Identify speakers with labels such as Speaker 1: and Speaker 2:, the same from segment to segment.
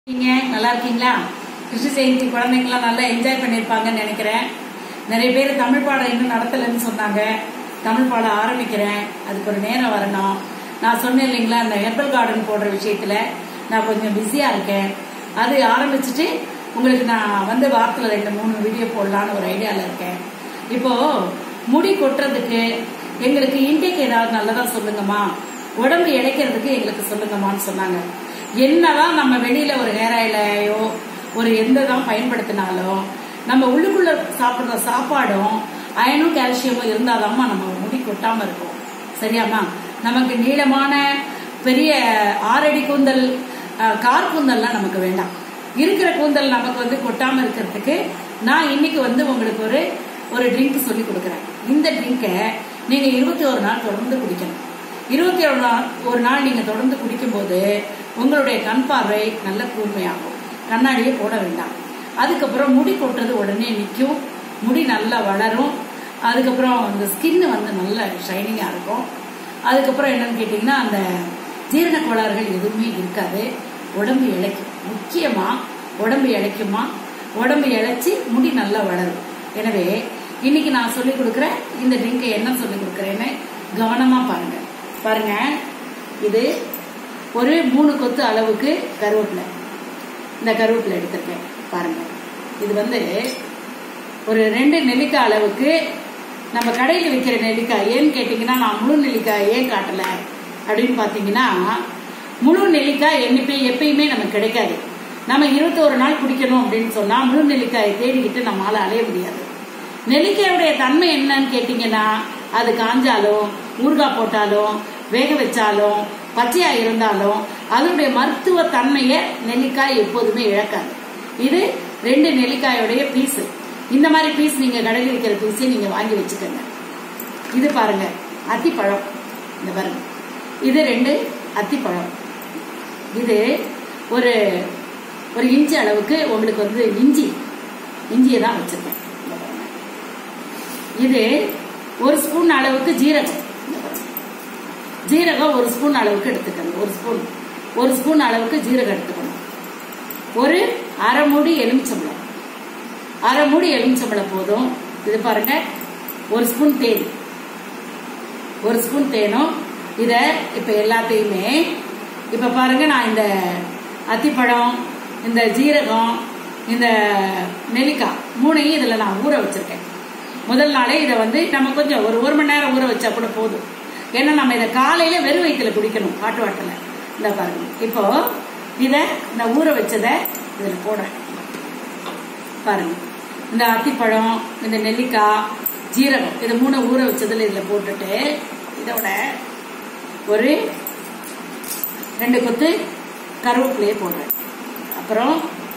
Speaker 1: நீங்க நல்லா இருக்கீங்களா கிருஷ்ண ஜெயந்தி குழந்தைங்களாம் நல்லா என்ஜாய் பண்ணியிருப்பாங்கன்னு நினைக்கிறேன் நிறைய பேர் தமிழ் பாடம் இன்னும் நடத்தலைன்னு சொன்னாங்க தமிழ் பாடம் ஆரம்பிக்கிறேன் அதுக்கு ஒரு நேரம் வரணும் நான் சொன்னேன் இல்லைங்களா இந்த ஹெர்பல் கார்டன் போடுற விஷயத்துல நான் கொஞ்சம் பிஸியா இருக்கேன் அது ஆரம்பிச்சுட்டு உங்களுக்கு நான் வந்து வாரத்தில் ரெண்டு மூணு வீடியோ போடலான்னு ஒரு ஐடியாவில் இருக்கேன் இப்போ முடி கொட்டுறதுக்கு எங்களுக்கு இன்டேக் ஏதாவது நல்லதா சொல்லுங்கம்மா உடம்பு இழைக்கிறதுக்கு எங்களுக்கு சொல்லுங்கம்மான்னு சொன்னாங்க என்னதான் நம்ம வெளியில ஒரு ஹேர் ஆயிலையோ ஒரு எந்த தான் பயன்படுத்தினாலும் நம்ம உள்ளுக்குள்ள சாப்பிடுற சாப்பாடும் அயனும் கால்சியமும் இருந்தாதாம்மா நம்ம முடி கொட்டாம இருக்கும் சரியாம்மா நமக்கு நீளமான பெரிய ஆறடி கூந்தல் அஹ், கார் கூந்தல்லாம் நமக்கு வேண்டாம் இருக்கிற கூந்தல் நமக்கு வந்து கொட்டாம இருக்கிறதுக்கு நான் இன்னைக்கு வந்து உங்களுக்கு ஒரு ஒரு ட்ரிங்க் சொல்லி கொடுக்குறேன் இந்த ட்ரிங்கை நீங்க இருபத்தி ஒரு நாள் தொடர்ந்து குடிக்கணும் இருபத்தி ஒரு நாள் ஒரு நாள் நீங்க தொடர்ந்து குடிக்கும்போது உங்களுடைய கண் பார்வை நல்ல கூர்மையாகும் கண்ணாடியே போட வேண்டாம் அதுக்கப்புறம் முடி கொட்டுறது உடனே நிற்கும் முடி நல்லா வளரும் அதுக்கப்புறம் அந்த ஸ்கின் வந்து நல்ல ஷைனிங்கா இருக்கும் அதுக்கப்புறம் என்னன்னு கேட்டிங்கன்னா அந்த ஜீரண கோளாறுகள் எதுவுமே இருக்காது உடம்பு இழைக்கும் முக்கியமா உடம்பு இழைக்குமா உடம்பு இழைச்சி முடி நல்லா வளரும் எனவே இன்னைக்கு நான் சொல்லி கொடுக்குற இந்த ட்ரிங்கை என்ன சொல்லி கொடுக்குறேன்னு கவனமா பாருங்க பாருங்க இது ஒரு மூணு கொத்து அளவுக்கு கருவேப்பிலை இந்த கருவேப்பிலை எடுத்திருக்கேன் பாருங்க இது வந்து ஒரு ரெண்டு நெல்லிக்காய் அளவுக்கு நம்ம கடையில் விற்கிற நெல்லிக்காய் ஏன்னு கேட்டிங்கன்னா நான் முழு நெல்லிக்காய் ஏன் காட்டல அப்படின்னு பார்த்தீங்கன்னா முழு நெல்லிக்காய் என்னைப்பே எப்பயுமே நமக்கு கிடைக்காது நம்ம இருபத்தோரு நாள் குடிக்கணும் அப்படின்னு சொன்னா முழு நெல்லிக்காயை தேடிக்கிட்டு நம்மளால அலைய முடியாது நெல்லிக்காயுடைய தன்மை என்னன்னு கேட்டிங்கன்னா அது காஞ்சாலும் ஊறுகாய் போட்டாலும் வேக வச்சாலும் பச்சையா இருந்தாலும் அதனுடைய மருத்துவ தன்மையை நெல்லிக்காய் எப்போதுமே இழக்காது இது ரெண்டு நெல்லிக்காயோடைய பீஸ் இந்த மாதிரி பீஸ் நீங்க கடையில் விற்கிற பீஸை நீங்க வாங்கி வச்சுக்கோங்க இது பாருங்க அத்திப்பழம் இந்த பாருங்க இது ரெண்டு அத்திப்பழம் இது ஒரு ஒரு இன்ச்சு அளவுக்கு உங்களுக்கு வந்து இஞ்சி இஞ்சியை தான் வச்சிருக்கேன் இந்த பாருங்க. இது ஒரு ஸ்பூன் அளவுக்கு ஜீரகம் இந்த பாருங்க. ஜீரகம் ஒரு ஸ்பூன் அளவுக்கு எடுத்துக்கணும் ஒரு ஸ்பூன் ஒரு ஸ்பூன் அளவுக்கு ஜீரகம் எடுத்துக்கணும் ஒரு அரை மூடி எலுமிச்சம்பழம் அரை மூடி எலுமிச்சம்பழம் போதும் இது பாருங்க ஒரு ஸ்பூன் தேன் ஒரு ஸ்பூன் தேனும் இத இப்ப எல்லாத்தையுமே இப்ப பாருங்க நான் இந்த அத்திப்பழம் இந்த ஜீரகம் இந்த நெல்லிக்காய் மூணையும் இதுல நான் ஊற வச்சிருக்கேன் முதல் நாளே இதை வந்து நம்ம கொஞ்சம் ஒரு ஒரு மணி நேரம் ஊற வச்சா கூட போதும் ஏன்னா நம்ம இதை காலையில வெறும் வயிற்றுல குடிக்கணும் ஹாட் வாட்டர்ல இந்த பாருங்க இப்போ இத இந்த ஊற வச்சதை இதுல போடுறேன் பாருங்க இந்த அத்திப்பழம் இந்த நெல்லிக்காய் ஜீரகம் இது மூணு ஊற வச்சதுல இதுல போட்டுட்டு இதோட ஒரு ரெண்டு கொத்து கருவேப்பிலையை போடுறேன் அப்புறம்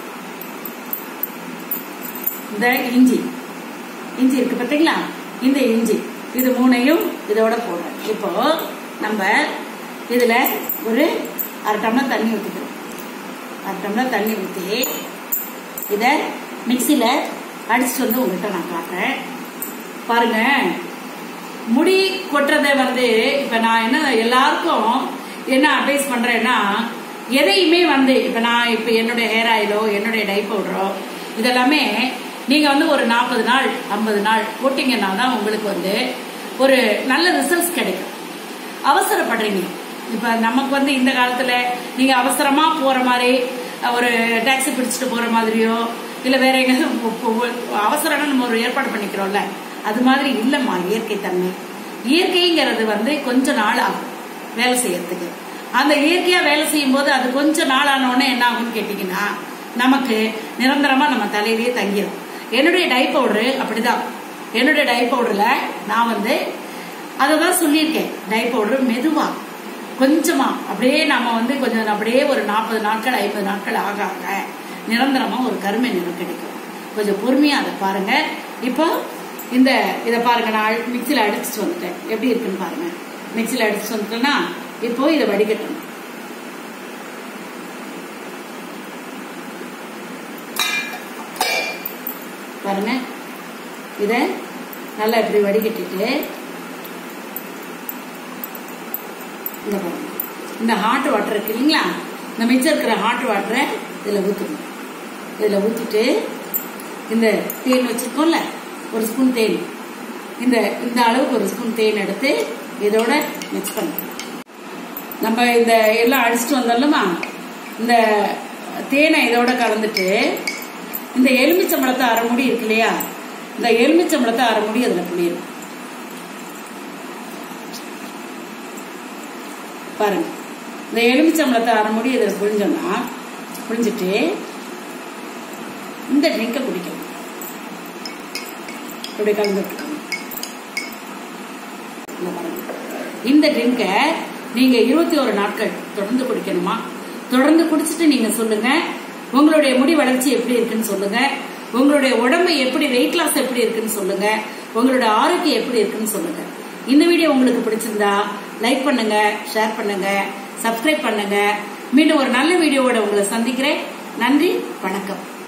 Speaker 1: இந்த இஞ்சி இஞ்சி இருக்கு பார்த்தீங்களா இந்த இஞ்சி இது மூணையும் இதோட போடுறேன் இப்போ நம்ம இதுல ஒரு அரை டம்ளர் தண்ணி ஊற்றிக்கிறோம் அரை டம்ளர் தண்ணி ஊற்றி இத மிக்சியில அடிச்சுட்டு வந்து உங்ககிட்ட நான் காட்டுறேன் பாருங்க முடி கொட்டுறத வந்து இப்ப நான் என்ன எல்லாருக்கும் என்ன அட்வைஸ் பண்றேன்னா எதையுமே வந்து இப்ப நான் இப்ப என்னுடைய ஹேர் ஆயிலோ என்னுடைய டை பவுடரோ இதெல்லாமே நீங்க வந்து ஒரு நாற்பது நாள் ஐம்பது நாள் போட்டீங்கன்னா தான் உங்களுக்கு வந்து ஒரு நல்ல ரிசல்ட்ஸ் கிடைக்கும் அவசரப்படுறீங்க இப்ப நமக்கு வந்து இந்த காலத்துல நீங்க அவசரமா போற மாதிரி ஒரு டாக்ஸி பிடிச்சிட்டு போற மாதிரியோ இல்ல வேற எங்கேயாவது போ- போ- அவசரம்னா நம்ம ஒரு ஏற்பாடு பண்ணிக்கிறோம்ல அது மாதிரி இல்லம்மா இயற்கை தன்மை இயற்கைங்கிறது வந்து கொஞ்ச நாள் ஆகும் வேலை செய்யறதுக்கு அந்த இயற்கையா வேலை செய்யும் போது அது கொஞ்ச நாள் ஆன உடனே என்ன ஆகும்னு கேட்டீங்கன்னா நமக்கு நிரந்தரமா நம்ம தலையிலேயே தங்கிடும் என்னுடைய டை பவுடரு அப்படிதான் என்னுடைய டை பவுடர்ல நான் வந்து அதை தான் சொல்லியிருக்கேன் டை பவுடர் மெதுவா கொஞ்சமா அப்படியே நம்ம வந்து கொஞ்சம் அப்படியே ஒரு நாற்பது நாட்கள் ஐம்பது நாட்கள் ஆக ஆக நிரந்தரமா ஒரு கருமை நிறம் கிடைக்கும் கொஞ்சம் பொறுமையா அதை பாருங்க இப்போ இந்த இதை பாருங்க நான் மிக்சியில் அடிச்சுட்டு வந்துட்டேன் எப்படி இருக்குன்னு பாருங்க மிக்சியில் அடிச்சுட்டு வந்துட்டேன்னா இப்போ இதை வடிகட்டணும் பாருங்க இதை நல்லா இப்படி வடிகட்டிட்டு இந்த பாருங்க இந்த ஹாட் வாட்டர் இருக்கு இல்லைங்களா இந்த மிச்சம் இருக்கிற ஹாட் வாட்டரை இதில் ஊற்றணும் இதில் ஊற்றிட்டு இந்த தேன் வச்சுருக்கோம்ல ஒரு ஸ்பூன் தேன் இந்த இந்த அளவுக்கு ஒரு ஸ்பூன் தேன் எடுத்து இதோட மிக்ஸ் பண்ணணும் நம்ம இந்த எல்லாம் அடிச்சுட்டு வந்தோம்லமா இந்த தேனை இதோட கலந்துட்டு இந்த எலுமிச்சம்பழத்தை அரை முடி இருக்கு இல்லையா இந்த எலுமிச்சம்பழத்தை அரை முடி அதில் புளியும் பாருங்க இந்த எலுமிச்சம்பழத்தை அரை முடி இதில் புழிஞ்சோம்னா புழிஞ்சிட்டு இந்த ட்ரிங்கை குடிக்கணும் இப்படி கலந்துட்டு இந்த ட்ரிங்கை நீங்க இருபத்தி ஒரு நாட்கள் தொடர்ந்து குடிக்கணுமா தொடர்ந்து குடிச்சிட்டு நீங்க சொல்லுங்க உங்களுடைய முடி வளர்ச்சி எப்படி இருக்குன்னு சொல்லுங்க உங்களுடைய உடம்பு எப்படி வெயிட் லாஸ் எப்படி இருக்குன்னு சொல்லுங்க உங்களுடைய ஆரோக்கியம் எப்படி இருக்குன்னு சொல்லுங்க இந்த வீடியோ உங்களுக்கு பிடிச்சிருந்தா லைக் பண்ணுங்க ஷேர் பண்ணுங்க சப்ஸ்கிரைப் பண்ணுங்க மீண்டும் ஒரு நல்ல வீடியோவோட உங்களை சந்திக்கிறேன் நன்றி வணக்கம்